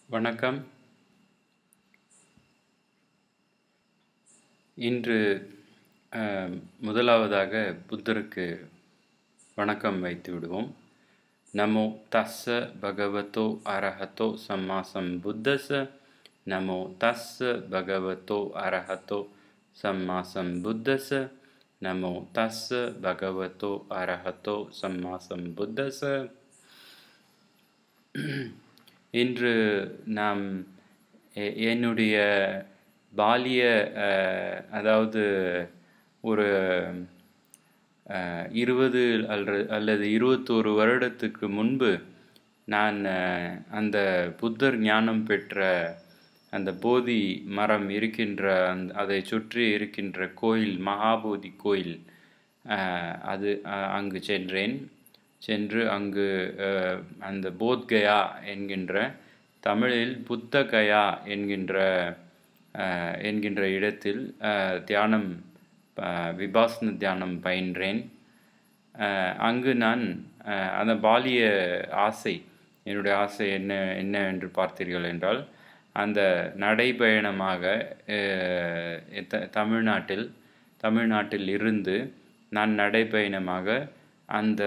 வணக்கம் இன்று அஹ், முதலாவதாக புத்தருக்கு வணக்கம் வைத்து விடுவோம் நமோ தஸ்ஸ பகவதோ அரஹதோ சம்மா சம்புத்தஸ்ஸ நமோ தஸ்ஸ பகவதோ அரஹதோ சம்மா சம்புத்தஸ்ஸ நமோ தஸ்ஸ பகவதோ அரஹதோ சம்மா சம்புத்தஸ்ஸ இன்று நாம் எ- என்னுடைய பாலிய அஹ், அதாவது ஒரு அஹ், இருபது அல்லது அல்லது இருபத்தோரு வருடத்துக்கு முன்பு நான் அஹ், அந்த புத்தர் ஞானம் பெற்ற அந்த போதி மரம் இருக்கின்ற அந்த அதை சுற்றி இருக்கின்ற கோயில் மகாபோதி கோயில் அஹ், அது அஹ், அங்கு சென்றேன் சென்று அங்கு அஹ், அந்த போத்கயா என்கின்ற தமிழில் புத்தகயா என்கின்ற அஹ், என்கின்ற இடத்தில் அஹ், தியானம் அஹ், விபாசன தியானம் பயின்றேன் அஹ், அங்கு நான் அஹ், அந்த பாலிய ஆசை என்னுடைய ஆசை என்ன என்ன என்று பார்த்தீர்கள் என்றால் அந்த நடைபயணமாக அஹ், த- தமிழ்நாட்டில் தமிழ்நாட்டில் இருந்து நான் நடைபயணமாக அந்த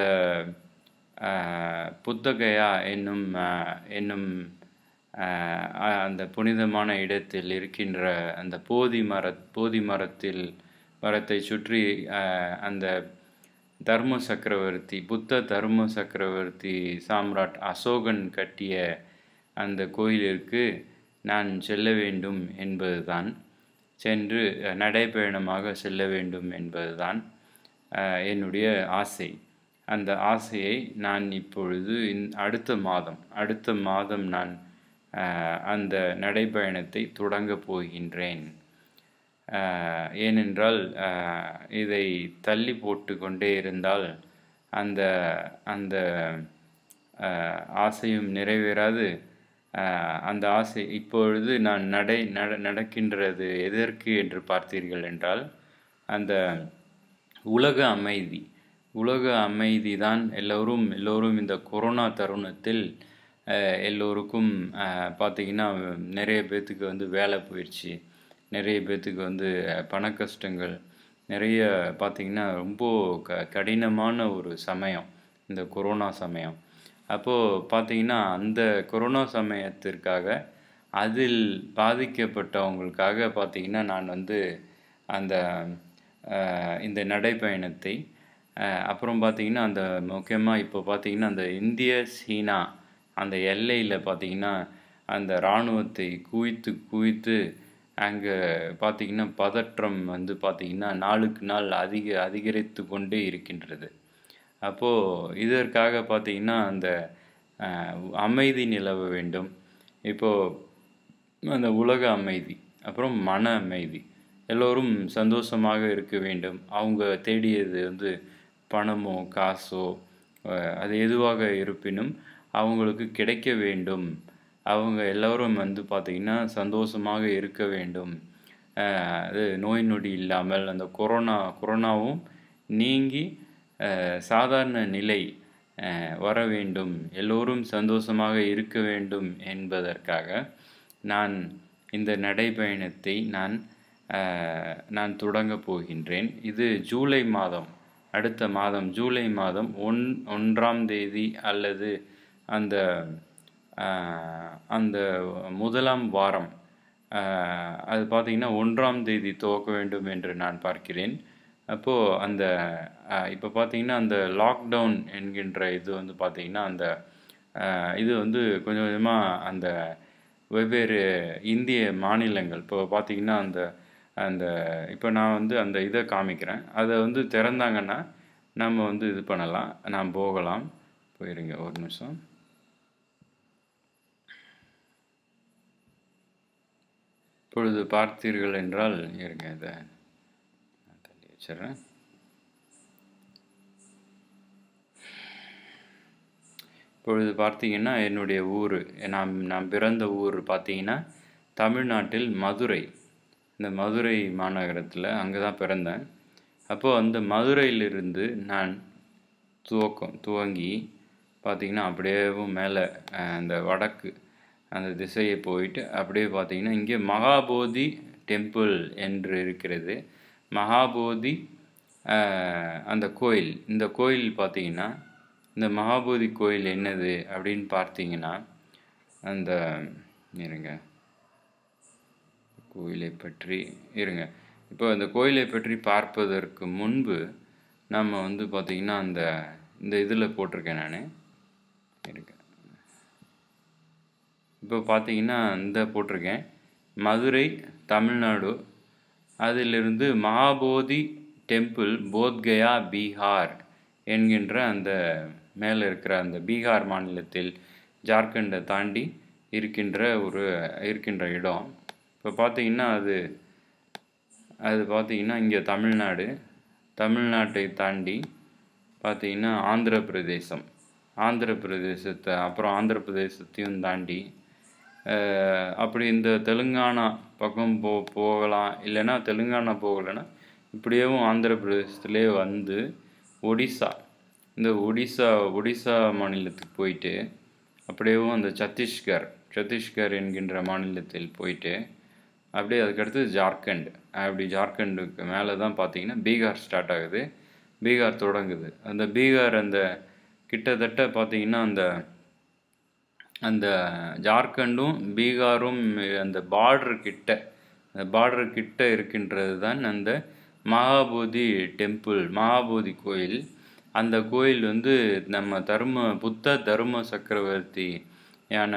அஹ், புத்தகயா என்னும் அஹ், என்னும் அஹ், அ- அந்த புனிதமான இடத்தில் இருக்கின்ற அந்த போதி மர போதி மரத்தில் மரத்தை சுற்றி அஹ், அந்த தர்ம சக்கரவர்த்தி புத்த தர்ம சக்கரவர்த்தி சாம்ராட் அசோகன் கட்டிய அந்த கோயிலிற்கு நான் செல்ல வேண்டும் என்பதுதான் சென்று அஹ், நடைபயணமாக செல்ல வேண்டும் என்பதுதான் அஹ், என்னுடைய ஆசை அந்த ஆசையை நான் இப்பொழுது இந் அடுத்த மாதம் அடுத்த மாதம் நான் அஹ், அந்த நடைபயணத்தை தொடங்கப் போகின்றேன் அஹ், ஏனென்றால் அஹ், இதை தள்ளி போட்டு கொண்டே இருந்தால் அந்த அந்த அஹ், ஆசையும் நிறைவேறாது அஹ், அந்த ஆசை இப்பொழுது நான் நடை நட நடக்கின்றது எதற்கு என்று பார்த்தீர்கள் என்றால் அந்த உலக அமைதி உலக அமைதி தான் எல்லோரும் எல்லோரும் இந்த கொரோனா தருணத்தில் அஹ், எல்லோருக்கும் அஹ், பார்த்தீங்கன்னா நிறைய பேர்த்துக்கு வந்து வேலை போயிடுச்சு நிறைய பேர்த்துக்கு வந்து அஹ், பண கஷ்டங்கள் நிறைய பார்த்தீங்கன்னா ரொம்ப க கடினமான ஒரு சமயம் இந்த கொரோனா சமயம் அப்போது பார்த்தீங்கன்னா அந்த கொரோனா சமயத்திற்காக அதில் பாதிக்கப்பட்டவங்களுக்காக பார்த்தீங்கன்னா நான் வந்து அந்த அஹ், இந்த நடைப்பயணத்தை அஹ், அப்புறம் பார்த்தீங்கன்னா அந்த முக்கியமாக இப்போ பார்த்தீங்கன்னா அந்த இந்திய சீனா அந்த எல்லையில் பார்த்தீங்கன்னா அந்த இராணுவத்தை குவித்து குவித்து அங்கே பார்த்தீங்கன்னா பதற்றம் வந்து பார்த்தீங்கன்னா நாளுக்கு நாள் அதிக அதிகரித்து கொண்டே இருக்கின்றது அப்போது இதற்காக பார்த்தீங்கன்னா அந்த அஹ், அமைதி நிலவ வேண்டும் இப்போது அந்த உலக அமைதி அப்புறம் மன அமைதி எல்லோரும் சந்தோஷமாக இருக்க வேண்டும் அவங்க தேடியது வந்து பணமோ காசோ அஹ், அது எதுவாக இருப்பினும் அவங்களுக்கு கிடைக்க வேண்டும் அவங்க எல்லோரும் வந்து பார்த்திங்கன்னா சந்தோஷமாக இருக்க வேண்டும் அஹ், அது நோய் நொடி இல்லாமல் அந்த கொரோனா கொரோனாவும் நீங்கி அஹ், சாதாரண நிலை அஹ், வர வேண்டும் எல்லோரும் சந்தோஷமாக இருக்க வேண்டும் என்பதற்காக நான் இந்த நடைபயணத்தை நான் அஹ், நான் தொடங்கப் போகின்றேன் இது ஜூலை மாதம் அடுத்த மாதம் ஜூலை மாதம் ஒன் ஒன்றாம் தேதி அல்லது அந்த அஹ், அந்த முதலாம் வாரம் அஹ், அது பார்த்தீங்கன்னா ஒன்றாம் தேதி துவக்க வேண்டும் என்று நான் பார்க்கிறேன் அப்போது அந்த இப்போ பார்த்தீங்கன்னா அந்த லாக்டவுன் என்கின்ற இது வந்து பார்த்தீங்கன்னா அந்த அஹ், இது வந்து கொஞ்சம் கொஞ்சமாக அந்த வெவ்வேறு இந்திய மாநிலங்கள் இப்போ பார்த்தீங்கன்னா அந்த அந்த இப்போ நான் வந்து அந்த இதை காமிக்கிறேன் அதை வந்து திறந்தாங்கன்னா நம்ம வந்து இது பண்ணலாம் நான் போகலாம் போயிருங்க ஒரு நிமிஷம் இப்பொழுது பார்த்தீர்கள் என்றால் இருங்க இதை நான் தள்ளி வச்சிடுறேன் இப்பொழுது பார்த்தீங்கன்னா என்னுடைய ஊர் நான் நான் பிறந்த ஊர் பார்த்தீங்கன்னா தமிழ்நாட்டில் மதுரை இந்த மதுரை மாநகரத்தில் அங்கே தான் பிறந்தேன் அப்போது அந்த மதுரையிலிருந்து நான் துவக்கம் துவங்கி பார்த்தீங்கன்னா அப்படியேவும் மேலே அந்த வடக்கு அந்த திசையை போயிட்டு அப்படியே பார்த்தீங்கன்னா இங்கே மகாபோதி டெம்பிள் என்று இருக்கிறது மகாபோதி ஆஹ், அந்த கோயில் இந்த கோயில் பார்த்தீங்கன்னா இந்த மகாபோதி கோயில் என்னது அப்படின்னு பார்த்தீங்கன்னா அந்த இருங்க கோயிலை பற்றி இருங்க இப்போ அந்த கோயிலை பற்றி பார்ப்பதற்கு முன்பு நம்ம வந்து பார்த்திங்கன்னா அந்த இந்த இதில் போட்டிருக்கேன் நான் இருங்க இப்போ பார்த்தீங்கன்னா இந்த போட்டிருக்கேன் மதுரை தமிழ்நாடு அதிலிருந்து மகாபோதி டெம்பிள் போத்கயா பீகார் என்கின்ற அந்த மேலே இருக்கிற அந்த பீகார் மாநிலத்தில் ஜார்க்கண்டை தாண்டி இருக்கின்ற ஒரு இருக்கின்ற இடம் இப்போ பார்த்தீங்கன்னா அது அது பார்த்தீங்கன்னா இங்கே தமிழ்நாடு தமிழ்நாட்டை தாண்டி பார்த்தீங்கன்னா ஆந்திர பிரதேசம் ஆந்திர பிரதேசத்தை அப்புறம் ஆந்திர பிரதேசத்தையும் தாண்டி அஹ், அப்படி இந்த தெலுங்கானா பக்கம் போ போகலாம் இல்லைன்னா தெலுங்கானா போகலைன்னா இப்படியேவும் ஆந்திர பிரதேசத்திலே வந்து ஒடிசா இந்த ஒடிசா ஒடிசா மாநிலத்துக்கு போயிட்டு அப்படியேவும் அந்த சத்தீஸ்கர் சத்தீஸ்கர் என்கின்ற மாநிலத்தில் போயிட்டு அப்படியே அதுக்கடுத்து ஜார்க்கண்ட் அப்படி ஜார்க்கண்டுக்கு மேலே தான் பார்த்தீங்கன்னா பீகார் ஸ்டார்ட் ஆகுது பீகார் தொடங்குது அந்த பீகார் அந்த கிட்டத்தட்ட பார்த்தீங்கன்னா அந்த அந்த ஜார்க்கண்டும் பீகாரும் அந்த பார்டர் கிட்ட அந்த பார்டர் கிட்ட இருக்கின்றது தான் அந்த மகாபோதி டெம்பிள் மகாபோதி கோயில் அந்த கோயில் வந்து நம்ம தர்ம புத்த தர்ம சக்கரவர்த்தி யான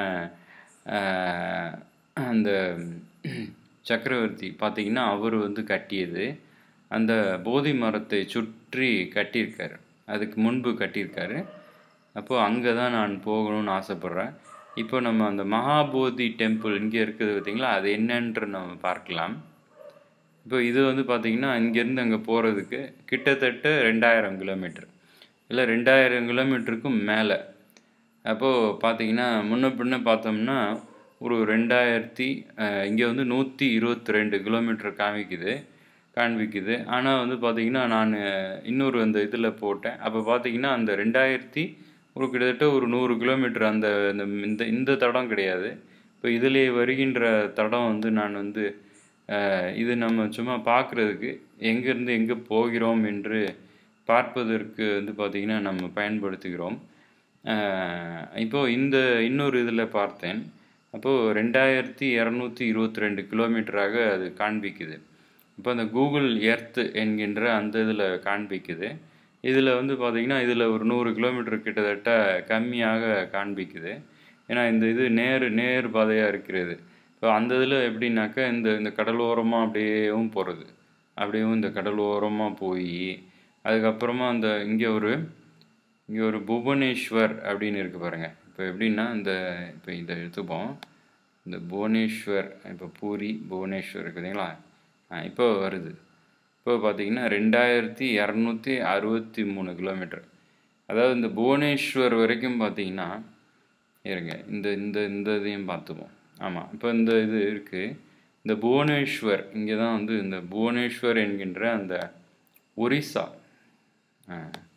ஆஹ், அந்த சக்கரவர்த்தி பார்த்தீங்கன்னா அவர் வந்து கட்டியது அந்த போதி மரத்தை சுற்றி கட்டியிருக்காரு அதுக்கு முன்பு கட்டியிருக்காரு அப்போ அங்கே தான் நான் போகணும்னு ஆசைப்பட்றேன் இப்போ நம்ம அந்த மகாபோதி டெம்பிள் இங்கே இருக்குது பார்த்தீங்களா அது என்னன்று நம்ம பார்க்கலாம் இப்போ இது வந்து பார்த்தீங்கன்னா இங்கேருந்து அங்கே போகிறதுக்கு கிட்டத்தட்ட ரெண்டாயிரம் கிலோமீட்டர் இல்லை ரெண்டாயிரம் கிலோமீட்டருக்கும் மேலே அப்போது பார்த்தீங்கன்னா முன்ன பின்ன பார்த்தோம்னா ஒரு ரெண்டாயிரத்தி இங்கே வந்து நூற்றி இருபத்தி ரெண்டு கிலோமீட்டர் காமிக்குது காண்பிக்குது ஆனால் வந்து பார்த்தீங்கன்னா நான் இன்னொரு அந்த இதில் போட்டேன் அப்போ பார்த்தீங்கன்னா அந்த ரெண்டாயிரத்தி ஒரு கிட்டத்தட்ட ஒரு நூறு கிலோமீட்டர் அந்த இந்த இந்த இந்த தடம் கிடையாது இப்போ இதிலே வருகின்ற தடம் வந்து நான் வந்து அஹ், இது நம்ம சும்மா பார்க்குறதுக்கு எங்கேருந்து எங்கே போகிறோம் என்று பார்ப்பதற்கு வந்து பார்த்திங்கன்னா நம்ம பயன்படுத்துகிறோம் அஹ், இப்போ இந்த இன்னொரு இதில் பார்த்தேன் அப்போது ரெண்டாயிரத்தி இரநூத்தி இருபத்தி ரெண்டு கிலோமீட்டராக அது காண்பிக்குது இப்போ அந்த கூகுள் எர்த் என்கின்ற அந்த இதில் காண்பிக்குது இதில் வந்து பார்த்திங்கன்னா இதில் ஒரு நூறு கிலோமீட்டர் கிட்டத்தட்ட கம்மியாக காண்பிக்குது ஏன்னா இந்த இது நேர் நேர் பாதையாக இருக்கிறது இப்போ அந்த இதில் எப்படின்னாக்கா இந்த இந்த கடலோரமாக அப்படியேவும் போகிறது அப்படியேவும் இந்த கடலோரமாக போய் அதுக்கப்புறமா அந்த இங்கே ஒரு இங்கே ஒரு புவனேஸ்வர் அப்படின்னு இருக்கு பாருங்க இப்போ எப்படின்னா இந்த இப்போ இதை எடுத்துப்போம் இந்த புவனேஸ்வர் இப்போ பூரி புவனேஸ்வர் இருக்கு பார்த்தீங்களா ஆ, இப்போ வருது இப்போ பார்த்தீங்கன்னா ரெண்டாயிரத்தி இரநூத்தி அறுபத்தி மூணு கிலோமீட்டர் அதாவது இந்த புவனேஸ்வர் வரைக்கும் பார்த்தீங்கன்னா இருங்க இந்த இந்த இந்த இதையும் பார்த்துப்போம் ஆமாம் இப்போ இந்த இது இருக்குது இந்த புவனேஸ்வர் இங்கே தான் வந்து இந்த புவனேஸ்வர் என்கின்ற அந்த ஒரிசா ஆ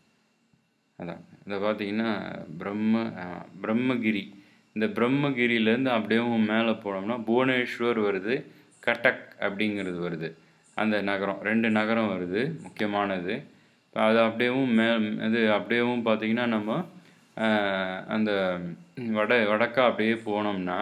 அதான் இதை பார்த்தீங்கன்னா பிரம்ம ஆ, பிரம்மகிரி இந்த பிரம்மகிரியிலேருந்து அப்படியே மேலே போனோம்னா புவனேஸ்வர் வருது கட்டக் அப்படிங்கிறது வருது அந்த நகரம் ரெண்டு நகரம் வருது முக்கியமானது இப்போ அது அப்படியேவும் மே இது அப்படியேவும் பார்த்தீங்கன்னா நம்ம ஆ, அந்த வட வடக்கா அப்படியே போனோம்னா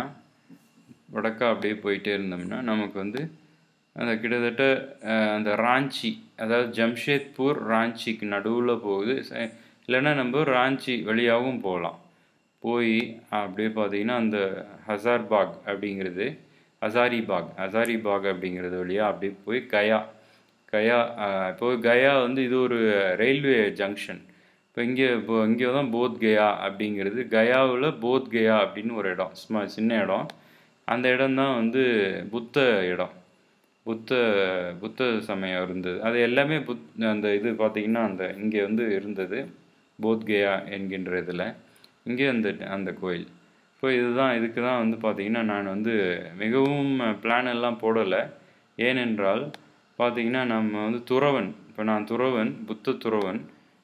வடக்கா அப்படியே போயிட்டே இருந்தோம்னா நமக்கு வந்து அந்த கிட்டத்தட்ட அஹ், அந்த ராஞ்சி அதாவது ஜம்ஷேத்பூர் ராஞ்சிக்கு நடுவில் போகுது ச- இல்லைன்னா நம்ம ராஞ்சி வழியாகவும் போகலாம் போய் அப்படியே பார்த்தீங்கன்னா அந்த ஹசார்பாக் அப்படிங்கிறது ஹசாரிபாக் ஹசாரிபாக் அப்படிங்கிறது வழியாக அப்படியே போய் கயா கயா அஹ், இப்போ கயா வந்து இது ஒரு ரயில்வே ஜங்ஷன் இப்போ இங்கே இப்போ இங்கே தான் போத் கயா அப்படிங்கிறது கயாவில் போத் கயா அப்படின்னு ஒரு இடம் சும்மா சின்ன இடம் அந்த இடம் தான் வந்து புத்த இடம் புத்த புத்த சமயம் இருந்தது அது எல்லாமே புத் அந்த இது பார்த்திங்கன்னா அந்த இங்கே வந்து இருந்தது போத்கயா என்கின்ற இதில் இங்கே அந்த அந்த கோயில் இப்போ இதுதான் இதுக்கு தான் வந்து பார்த்திங்கன்னா நான் வந்து மிகவும் பிளான் எல்லாம் போடலை ஏனென்றால் பார்த்திங்கன்னா நம்ம வந்து துறவன் இப்போ நான் துறவன் புத்த துறவன்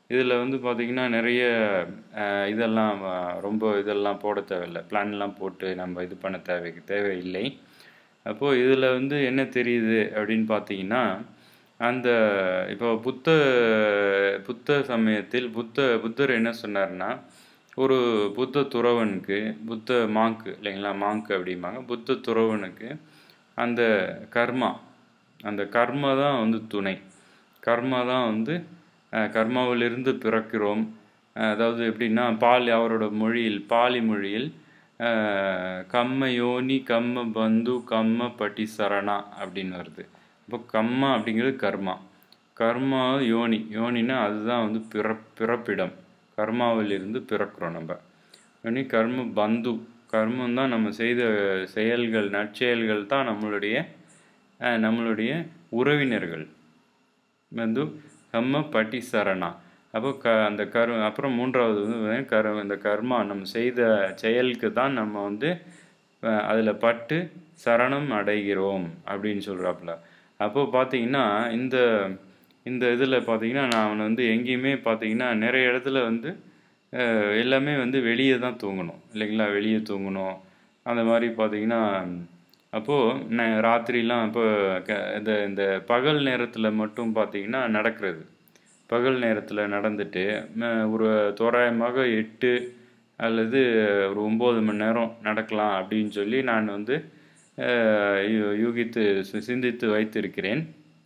இதில் வந்து பார்த்திங்கன்னா நிறைய அஹ், இதெல்லாம் அஹ், ரொம்ப இதெல்லாம் போட தேவையில்லை பிளான்லாம் போட்டு நம்ம இது பண்ண தேவை தேவையில்லை அப்போது இதில் வந்து என்ன தெரியுது அப்படின்னு பார்த்தீங்கன்னா அந்த இப்போ புத்த புத்த சமயத்தில் புத்த புத்தர் என்ன சொன்னார்னா ஒரு புத்த துறவனுக்கு புத்த மாங்க்கு இல்லைங்களா மாங்க்கு அப்படிம்பாங்க புத்த துறவனுக்கு அந்த கர்மா அந்த கர்மா தான் வந்து துணை கர்மா தான் வந்து அஹ், கர்மாவிலிருந்து பிறக்கிறோம் அஹ், அதாவது எப்படின்னா பால் அவரோட மொழியில் பாலி மொழியில் அஹ், கம்ம யோனி கம்ம பந்து கம்ம பட்டி சரணா அப்படின்னு வருது அப்போ கம்மா அப்படிங்கிறது கர்மா கர்மா யோனி யோனின்னா அதுதான் வந்து பிற பிறப்பிடம் கர்மாவிலிருந்து பிறக்கிறோம் நம்ம யோனி கர்ம பந்து கர்மம் தான் நம்ம செய்த செயல்கள் நற்செயல்கள் தான் நம்மளுடைய அஹ், நம்மளுடைய உறவினர்கள் வந்து கம்ம பட்டி சரணா அப்போ க அந்த கரு அப்புறம் மூன்றாவது வந்து பார்த்தீங்கன்னா கரு இந்த கர்மா நம்ம செய்த செயலுக்கு தான் நம்ம வந்து அதில் பட்டு சரணம் அடைகிறோம் அப்படின்னு சொல்கிறாப்புல அப்போது பார்த்தீங்கன்னா இந்த இந்த இதில் பார்த்தீங்கன்னா நான் வந்து எங்கேயுமே பார்த்தீங்கன்னா நிறைய இடத்துல வந்து அஹ், எல்லாமே வந்து வெளியே தான் தூங்கணும் இல்லைங்களா வெளியே தூங்கணும் அந்த மாதிரி பார்த்தீங்கன்னா அப்போது நான் ராத்திரிலாம் இப்போ க இந்த இந்த பகல் நேரத்தில் மட்டும் பார்த்தீங்கன்னா நடக்கிறது பகல் நேரத்தில் நடந்துட்டு ம- ஒரு தோராயமாக எட்டு அல்லது ஒரு ஒம்பது மணி நேரம் நடக்கலாம் அப்படின்னு சொல்லி நான் வந்து அஹ், யூ- யூகித்து சி- சிந்தித்து வைத்திருக்கிறேன்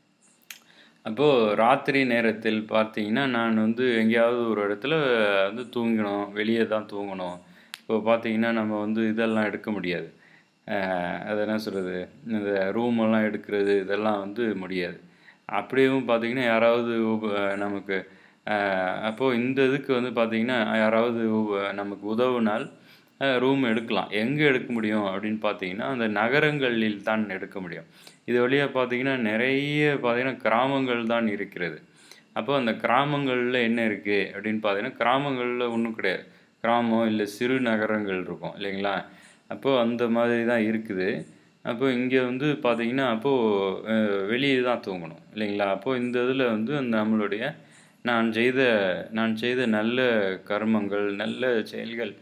அப்போது ராத்திரி நேரத்தில் பார்த்தீங்கன்னா நான் வந்து எங்கேயாவது ஒரு இடத்துல வந்து தூங்கணும் வெளியே தான் தூங்கணும் இப்போ பார்த்தீங்கன்னா நம்ம வந்து இதெல்லாம் எடுக்க முடியாது அஹ் அது என்ன சொல்கிறது இந்த ரூம் எல்லாம் எடுக்கிறது இதெல்லாம் வந்து முடியாது அப்படியும் பார்த்தீங்கன்னா யாராவது உப- நமக்கு அஹ் அப்போது இந்த இதுக்கு வந்து பார்த்தீங்கன்னா யாராவது உப- நமக்கு உதவுனால் ரூம் எடுக்கலாம் எங்கே எடுக்க முடியும் அப்படின்னு பார்த்தீங்கன்னா அந்த நகரங்களில் தான் எடுக்க முடியும் இது வழியாக பார்த்தீங்கன்னா நிறைய பார்த்தீங்கன்னா கிராமங்கள் தான் இருக்கிறது அப்போ அந்த கிராமங்களில் என்ன இருக்குது அப்படின்னு பார்த்தீங்கன்னா கிராமங்களில் ஒன்றும் கிடையாது கிராமம் இல்லை சிறு நகரங்கள் இருக்கும் இல்லைங்களா அப்போது அந்த மாதிரி தான் இருக்குது அப்போ இங்கே வந்து பார்த்தீங்கன்னா அப்போது வெளியே தான் தூங்கணும் இல்லைங்களா அப்போது இந்த இதில் வந்து அந்த நம்மளுடைய நான் செய்த நான் செய்த நல்ல கர்மங்கள் நல்ல செயல்கள்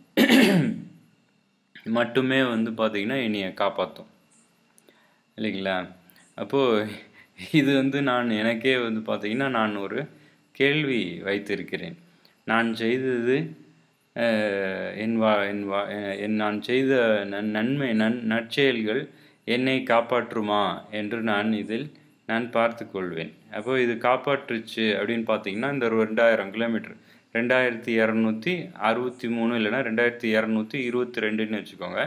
மட்டுமே வந்து பார்த்தீங்கன்னா என்னைய காப்பாற்றும் இல்லைங்களா அப்போது இது வந்து நான் எனக்கே வந்து பார்த்தீங்கன்னா நான் ஒரு கேள்வி வைத்திருக்கிறேன் நான் செய்தது அஹ், என் வா என் வா அஹ், என் நான் செய்த நன் நன்மை நன் நற்செயல்கள் என்னை காப்பாற்றுமா என்று நான் இதில் நான் பார்த்து கொள்வேன் அப்போ இது காப்பாற்றுச்சு அப்படின்னு பார்த்தீங்கன்னா இந்த ஒரு ரெண்டாயிரம் கிலோமீட்டர் ரெண்டாயிரத்தி இரநூத்தி அறுபத்தி மூணு இல்லைன்னா ரெண்டாயிரத்தி இரநூத்தி இருபத்தி ரெண்டுன்னு வச்சுக்கோங்க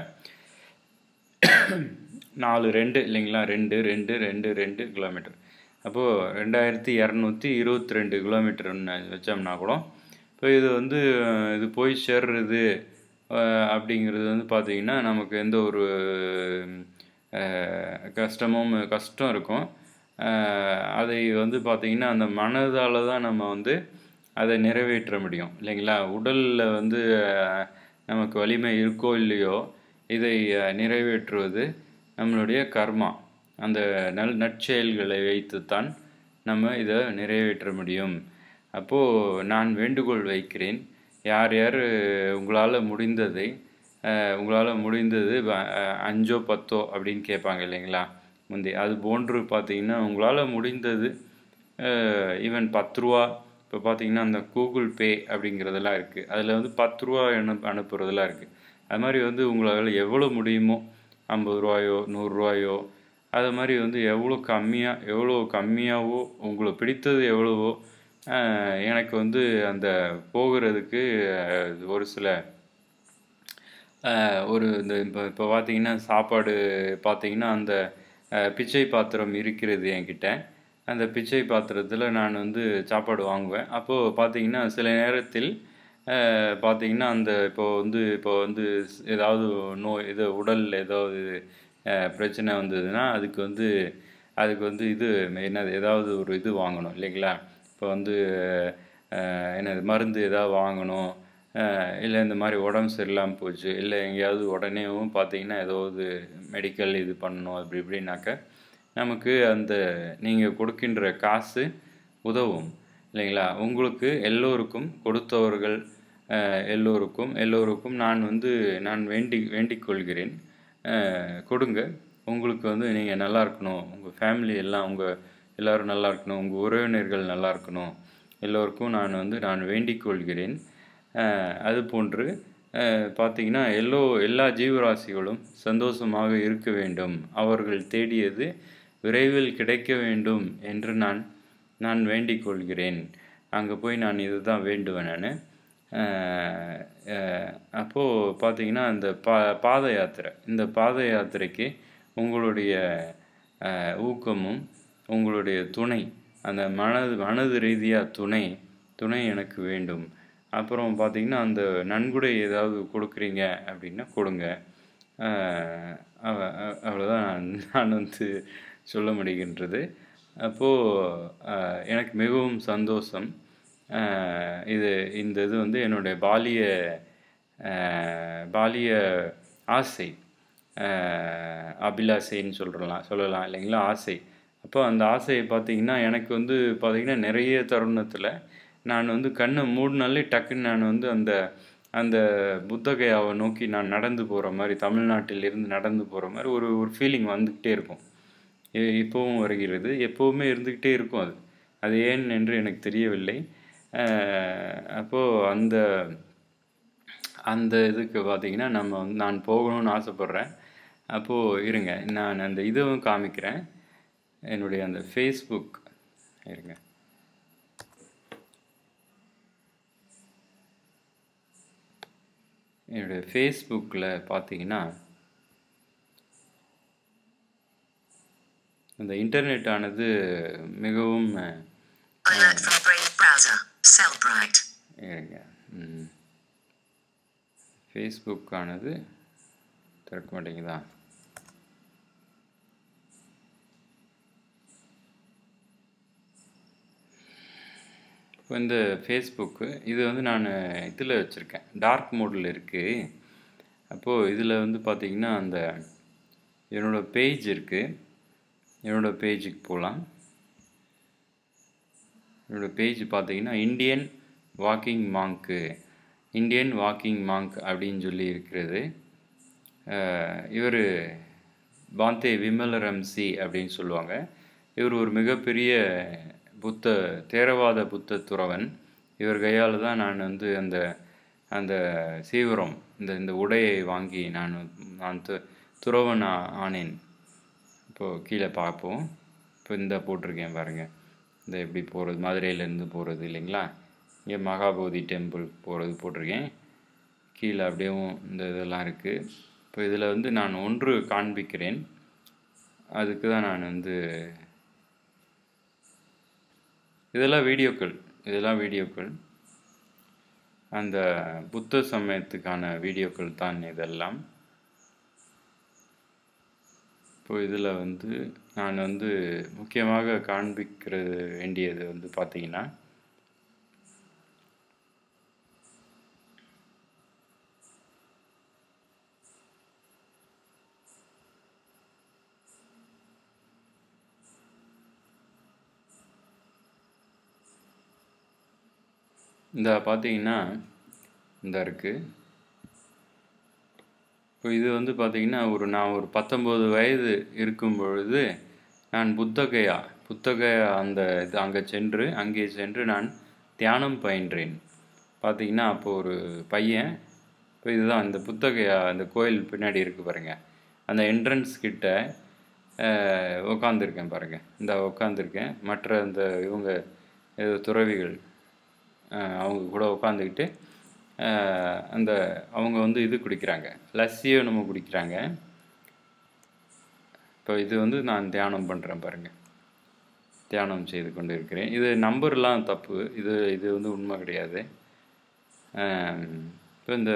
நாலு ரெண்டு இல்லைங்களா ரெண்டு ரெண்டு ரெண்டு ரெண்டு கிலோமீட்டர் அப்போது ரெண்டாயிரத்தி இரநூத்தி இருபத்தி ரெண்டு கிலோமீட்டர்னு வச்சோம்னா கூட இப்போ இது வந்து அஹ், இது போய் சேர்றது அஹ், அப்படிங்கிறது வந்து பார்த்திங்கன்னா நமக்கு எந்த ஒரு அஹ், கஷ்டமும் கஷ்டம் இருக்கும் அஹ், அதை வந்து பார்த்திங்கன்னா அந்த மனதால் தான் நம்ம வந்து அதை நிறைவேற்ற முடியும் இல்லைங்களா உடலில் வந்து அஹ், நமக்கு வலிமை இருக்கோ இல்லையோ இதை அஹ், நிறைவேற்றுவது நம்மளுடைய கர்மா அந்த நல் நற்செயல்களை வைத்துத்தான் நம்ம இதை நிறைவேற்ற முடியும் அப்போது நான் வேண்டுகோள் வைக்கிறேன் யார் யார் உங்களால் முடிந்ததை உங்களால் முடிந்தது வ- அஹ், அஞ்சோ பத்தோ அப்படின்னு கேட்பாங்க இல்லைங்களா முந்தி அது போன்று பார்த்தீங்கன்னா உங்களால் முடிந்தது ஈவன் பத்து ரூபா இப்போ பார்த்தீங்கன்னா அந்த கூகுள் பே அப்படிங்கிறதெல்லாம் இருக்குது அதில் வந்து பத்து ரூபா அனுப் அனுப்புறதெல்லாம் இருக்குது அது மாதிரி வந்து உங்களால் எவ்வளோ முடியுமோ ஐம்பது ரூபாயோ நூறுரூவாயோ அது மாதிரி வந்து எவ்வளோ கம்மியாக எவ்வளோ கம்மியாகவோ உங்களுக்கு பிடித்தது எவ்வளவோ அஹ், எனக்கு வந்து அந்த போகிறதுக்கு அஹ், ஒரு சில அஹ், ஒரு இந்த இப்போ இப்போ பார்த்தீங்கன்னா சாப்பாடு பார்த்தீங்கன்னா அந்த அஹ், பிச்சை பாத்திரம் இருக்கிறது என்கிட்ட அந்த பிச்சை பாத்திரத்தில் நான் வந்து சாப்பாடு வாங்குவேன் அப்போது பார்த்தீங்கன்னா சில நேரத்தில் அஹ், பார்த்தீங்கன்னா அந்த இப்போ வந்து இப்போ வந்து ஸ்- ஏதாவது நோய் இது உடல் ஏதாவது அஹ், பிரச்சனை வந்ததுன்னா அதுக்கு வந்து அதுக்கு வந்து இது என்னது ஏதாவது ஒரு இது வாங்கணும் இல்லைங்களா இப்போ வந்து அஹ், என்னது மருந்து ஏதாவது வாங்கணும் இல்லை இந்த மாதிரி உடம்பு சரியில்லாமல் போச்சு இல்லை எங்கேயாவது உடனேவும் பார்த்தீங்கன்னா ஏதாவது மெடிக்கல் இது பண்ணணும் அப்படி இப்படின்னாக்க நமக்கு அந்த நீங்கள் கொடுக்கின்ற காசு உதவும் இல்லைங்களா உங்களுக்கு எல்லோருக்கும் கொடுத்தவர்கள் அஹ், எல்லோருக்கும் எல்லோருக்கும் நான் வந்து நான் வேண்டி வேண்டிக் கொள்கிறேன் அஹ், கொடுங்க உங்களுக்கு வந்து நீங்கள் நல்லா இருக்கணும் உங்கள் ஃபேமிலி எல்லாம் உங்கள் எல்லோரும் நல்லா இருக்கணும் உங்கள் உறவினர்கள் நல்லா இருக்கணும் எல்லோருக்கும் நான் வந்து நான் வேண்டிக் கொள்கிறேன் அஹ், அது போன்று அஹ், பார்த்தீங்கன்னா எல்லோ எல்லா ஜீவராசிகளும் சந்தோஷமாக இருக்க வேண்டும் அவர்கள் தேடியது விரைவில் கிடைக்க வேண்டும் என்று நான் நான் வேண்டிக் கொள்கிறேன் அங்கே போய் நான் இதுதான் வேண்டுவேன் நான் அப்போது பார்த்தீங்கன்னா இந்த பா பாத யாத்திரை இந்த பாத யாத்திரைக்கு உங்களுடைய அஹ், ஊக்கமும் உங்களுடைய துணை அந்த மனது மனது ரீதியாக துணை துணை எனக்கு வேண்டும் அப்புறம் பார்த்தீங்கன்னா அந்த நன்கொடை ஏதாவது கொடுக்குறீங்க அப்படின்னா கொடுங்க அஹ் அவ- அ- அவ்வளோதான் நான் நான் வந்து சொல்ல முடிகின்றது அப்போது எனக்கு மிகவும் சந்தோஷம் அஹ் இது இந்த இது வந்து என்னுடைய பாலிய அஹ் பாலிய ஆசை அஹ் அபிலாசைன்னு சொல்கிறலாம் சொல்லலாம் இல்லைங்களா ஆசை அப்போ அந்த ஆசையை பார்த்தீங்கன்னா எனக்கு வந்து பார்த்தீங்கன்னா நிறைய தருணத்தில் நான் வந்து கண்ணை மூடினாலே டக்குன்னு நான் வந்து அந்த அந்த புத்தகையாவை நோக்கி நான் நடந்து போகிற மாதிரி தமிழ்நாட்டிலிருந்து நடந்து போகிற மாதிரி ஒரு ஒரு ஃபீலிங் வந்துக்கிட்டே இருக்கும் இ- இப்போவும் வருகிறது எப்போவுமே இருந்துக்கிட்டே இருக்கும் அது அது ஏன் என்று எனக்கு தெரியவில்லை அஹ் அப்போது அந்த அந்த இதுக்கு பார்த்தீங்கன்னா நம்ம வந்து நான் போகணும்னு ஆசைப்பட்றேன் அப்போது இருங்க நான் அந்த இதுவும் காமிக்கிறேன் என்னுடைய அந்த ஃபேஸ்புக் இருங்க என்னுடைய ஃபேஸ்புக்கில் பார்த்தீங்கன்னா அந்த இன்டர்நெட் ஆனது மிகவும் அஹ், Alert from Brave browser. Cellbrite. இருங்க ம். ஃபேஸ்புக் ஆனது திறக்க மாட்டேங்குதா இப்போ இந்த ஃபேஸ்புக்கு இது வந்து நான் இதில் வச்சுருக்கேன் டார்க் மோடில் இருக்குது அப்போது இதில் வந்து பார்த்தீங்கன்னா அந்த என்னோடய பேஜ் இருக்குது என்னோடய பேஜுக்கு போகலாம் என்னோட பேஜ் பார்த்தீங்கன்னா இந்தியன் வாக்கிங் மாங்க்கு இந்தியன் வாக்கிங் மாங்க் அப்படின்னு சொல்லி இருக்கிறது இவர் பாந்தே விமலரம்சி அப்படின்னு சொல்லுவாங்க இவர் ஒரு மிகப்பெரிய புத்த தேரவாத புத்த துறவன் இவர் கையால் தான் நான் வந்து அந்த அந்த சீவரம் இந்த இந்த உடையை வாங்கி நான் நான் து துறவன் ஆ- ஆனேன் இப்போது கீழே பார்ப்போம் இப்போ இந்த போட்டிருக்கேன் பாருங்கள் இந்த எப்படி போகிறது மதுரையிலேருந்து போகிறது இல்லைங்களா இங்கே மகாபோதி டெம்பிள் போகிறது போட்டிருக்கேன் கீழே அப்படியேவும் இந்த இதெல்லாம் இருக்குது இப்போ இதில் வந்து நான் ஒன்று காண்பிக்கிறேன் அதுக்கு தான் நான் வந்து இதெல்லாம் வீடியோக்கள் இதெல்லாம் வீடியோக்கள் அந்த புத்த சமயத்துக்கான வீடியோக்கள் தான் இதெல்லாம் இப்போ இதில் வந்து நான் வந்து முக்கியமாக காண்பிக்கிறது வேண்டியது வந்து பார்த்தீங்கன்னா இந்த பார்த்தீங்கன்னா இந்த இருக்குது இப்போ இது வந்து பார்த்தீங்கன்னா ஒரு நான் ஒரு பத்தொம்போது வயது இருக்கும் பொழுது நான் புத்தகையா புத்தகையா அந்த இது அங்கே சென்று அங்கே சென்று நான் தியானம் பயின்றேன் பார்த்தீங்கன்னா அப்போ ஒரு பையன் இப்போ இதுதான் இந்த புத்தகையா அந்த கோயில் பின்னாடி இருக்கு பாருங்க அந்த என்ட்ரன்ஸ் கிட்ட உட்காந்துருக்கேன் பாருங்க இந்த உட்காந்துருக்கேன் மற்ற அந்த இவங்க ஏதோ துறவிகள் அஹ் அவங்க கூட உட்காந்துக்கிட்டு அந்த அவங்க வந்து இது குடிக்கிறாங்க லஸ்ஸியோ நம்ம குடிக்கிறாங்க இப்போ இது வந்து நான் தியானம் பண்ணுறேன் பாருங்க தியானம் செய்து கொண்டு இருக்கிறேன் இது நம்பர்லாம் தப்பு இது இது வந்து உண்மை கிடையாது இப்போ இந்த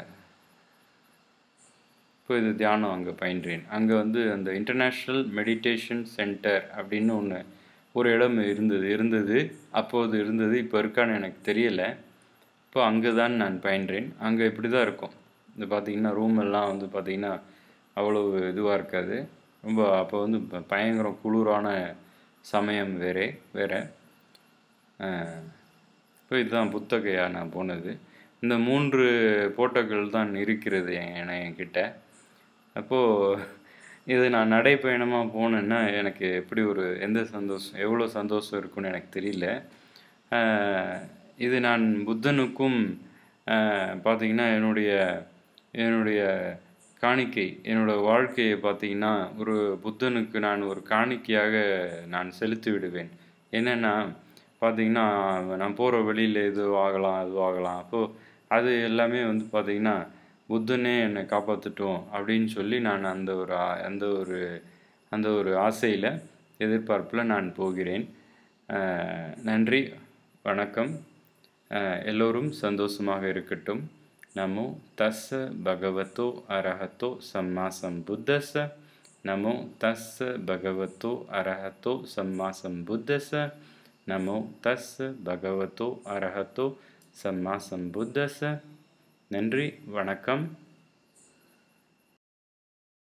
இப்போ இது தியானம் அங்கே பயின்றேன் அங்கே வந்து அந்த இன்டர்நேஷ்னல் மெடிடேஷன் சென்டர் அப்படின்னு ஒன்று ஒரு இடம் இருந்தது இருந்தது அப்போது இருந்தது இப்போ இருக்கான்னு எனக்கு தெரியலை இப்போ அங்கே தான் நான் பயின்றேன் அங்கே இப்படி தான் இருக்கும் இது பார்த்திங்கன்னா ரூம் எல்லாம் வந்து பார்த்திங்கன்னா அவ்வளோ இதுவாக இருக்காது ரொம்ப அப்போ வந்து ப- பயங்கரம் குளிரான சமயம் வேறே வேறு இப்போ இதுதான் புத்தகையா நான் போனது இந்த மூன்று போட்டோக்கள் தான் இருக்கிறது என் என்கிட்ட அப்போது இது நான் நடைப்பயணமாக போனேன்னா எனக்கு எப்படி ஒரு எந்த சந்தோஷம் எவ்வளோ சந்தோஷம் இருக்குன்னு எனக்கு தெரியல ஆஹ் இது நான் புத்தனுக்கும் பார்த்திங்கன்னா என்னுடைய என்னுடைய காணிக்கை என்னோட வாழ்க்கையை பார்த்தீங்கன்னா ஒரு புத்தனுக்கு நான் ஒரு காணிக்கையாக நான் செலுத்தி விடுவேன் என்னென்னா பார்த்தீங்கன்னா நான் போகிற வழியில் இது ஆகலாம் அது ஆகலாம் அப்போது அது எல்லாமே வந்து பார்த்தீங்கன்னா புத்தனே என்னை காப்பாற்றட்டும் அப்படின்னு சொல்லி நான் அந்த ஒரு ஆ- அந்த ஒரு அந்த ஒரு ஆசையில் எதிர்பார்ப்பில் நான் போகிறேன் அஹ் நன்றி வணக்கம் அஹ் எல்லோரும் சந்தோஷமாக இருக்கட்டும் நமோ தஸ்ஸ பகவதோ அரஹத்தோ சம்மா சம்புத்தஸ்ஸ நமோ தஸ்ஸ பகவதோ அரஹத்தோ சம்மா சம்புத்தஸ்ஸ நமோ தஸ்ஸ பகவதோ அரஹத்தோ சம்மா சம்புத்தஸ்ஸ நன்றி வணக்கம்